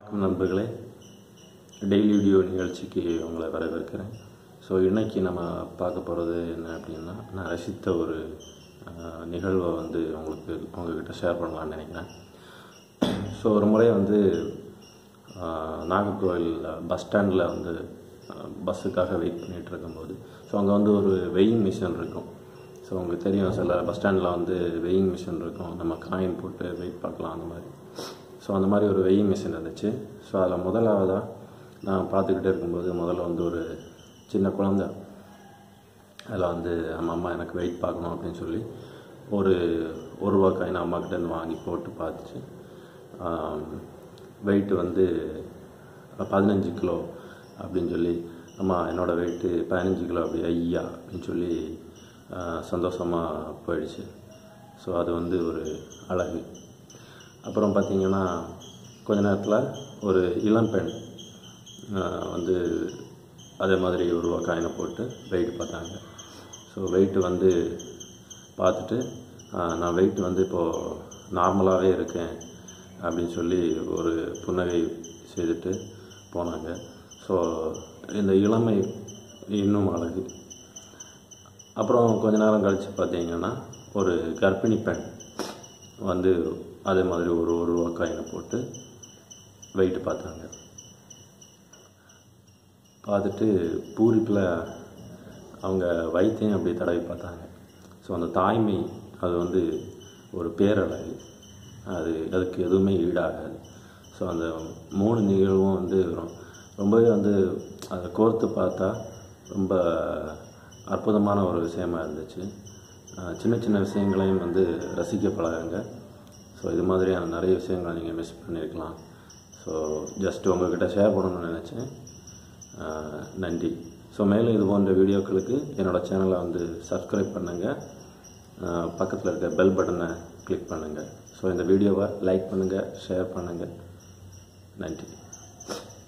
நண்பர்களே daily video நிகழ்ச்சிக்கு உங்களை வரவேற்கிறேன் ஸோ இன்னைக்கு நம்ம பார்க்க போகிறது என்ன அப்படின்னா நான் ரசித்த ஒரு அஹ், நிகழ்வை வந்து உங்களுக்கு உங்ககிட்ட ஷேர் பண்ணலாம்னு நினைக்கிறேன் ஸோ ஒரு முறை வந்து அஹ், நாகர்கோவில் பஸ் ஸ்டாண்டில் வந்து அஹ், பஸ்ஸுக்காக வெயிட் பண்ணிகிட்டு இருக்கும்போது ஸோ அங்கே வந்து ஒரு வெயிங் மிஷின் இருக்கும் ஸோ உங்களுக்கு தெரியும் சில பஸ் ஸ்டாண்டில் வந்து வெயிங் மிஷின் இருக்கும் நம்ம காயின் போட்டு வெயிட் பார்க்கலாம் அந்த மாதிரி ஸோ அந்த மாதிரி ஒரு வெயிங் மிஷின் இருந்துச்சு ஸோ அதில் முதலாவதாக நான் பார்த்துக்கிட்டே இருக்கும்போது முதல்ல வந்து ஒரு சின்ன குழந்தை அதில் வந்து நம்ம அம்மா எனக்கு வெயிட் பார்க்கணும் அப்படின்னு சொல்லி ஒரு ஒரு ரூபா காயின் அம்மா கிட்டேருந்து வாங்கி போட்டு பார்த்துச்சு வெயிட் வந்து பதினஞ்சு கிலோ அப்படின்னு சொல்லி அம்மா என்னோடய வெயிட்டு பதினஞ்சு கிலோ அப்படி ஐயா அப்படின்னு சொல்லி சந்தோஷமாக போயிடுச்சு ஸோ அது வந்து ஒரு அழகு அப்புறம் பார்த்திங்கன்னா கொஞ்ச நேரத்தில் ஒரு இளம்பெண் ஆஹ், வந்து அதே மாதிரி ஒரு ரூபா காயினை போட்டு வெயிட் பார்த்தாங்க ஸோ வெயிட்டு வந்து பார்த்துட்டு ஆஹ், நான் வெயிட் வந்து இப்போது நார்மலாகவே இருக்கேன் அப்படின்னு சொல்லி ஒரு புன்னகை செய்துட்டு போனாங்க ஸோ இந்த இளமை இன்னும் அழகு அப்புறம் கொஞ்ச நேரம் கழித்து பார்த்தீங்கன்னா ஒரு கர்ப்பிணி பெண் வந்து அதே மாதிரி ஒரு ஒரு ரூபா காயினை போட்டு வெயிட் பார்த்தாங்க பார்த்துட்டு பூரிப்பில் அவங்க வயிற்றையும் அப்படி தடவி பார்த்தாங்க ஸோ அந்த தாய்மை அது வந்து ஒரு பேரழகு அது அதுக்கு எதுவுமே ஈடாகாது ஸோ அந்த மூணு நிகழ்வும் வந்து ரொ- ரொம்பவே வந்து அதை கோர்த்து பார்த்தா ரொம்ப அற்புதமான ஒரு விஷயமா இருந்துச்சு அஹ் சின்ன சின்ன விஷயங்களையும் வந்து ரசிக்க பழகுங்க ஸோ இது மாதிரியான நிறைய விஷயங்களை நீங்கள் மிஸ் பண்ணியிருக்கலாம் ஸோ ஜஸ்ட் உங்ககிட்ட ஷேர் பண்ணணும்னு நினச்சேன் ஆஹ் நன்றி ஸோ மேலும் இது போன்ற வீடியோக்களுக்கு என்னோடய சேனலை வந்து சப்ஸ்கிரைப் பண்ணுங்கள் பக்கத்தில் இருக்க பெல் பட்டனை கிளிக் பண்ணுங்கள் ஸோ இந்த வீடியோவை லைக் பண்ணுங்கள் ஷேர் பண்ணுங்கள் நன்றி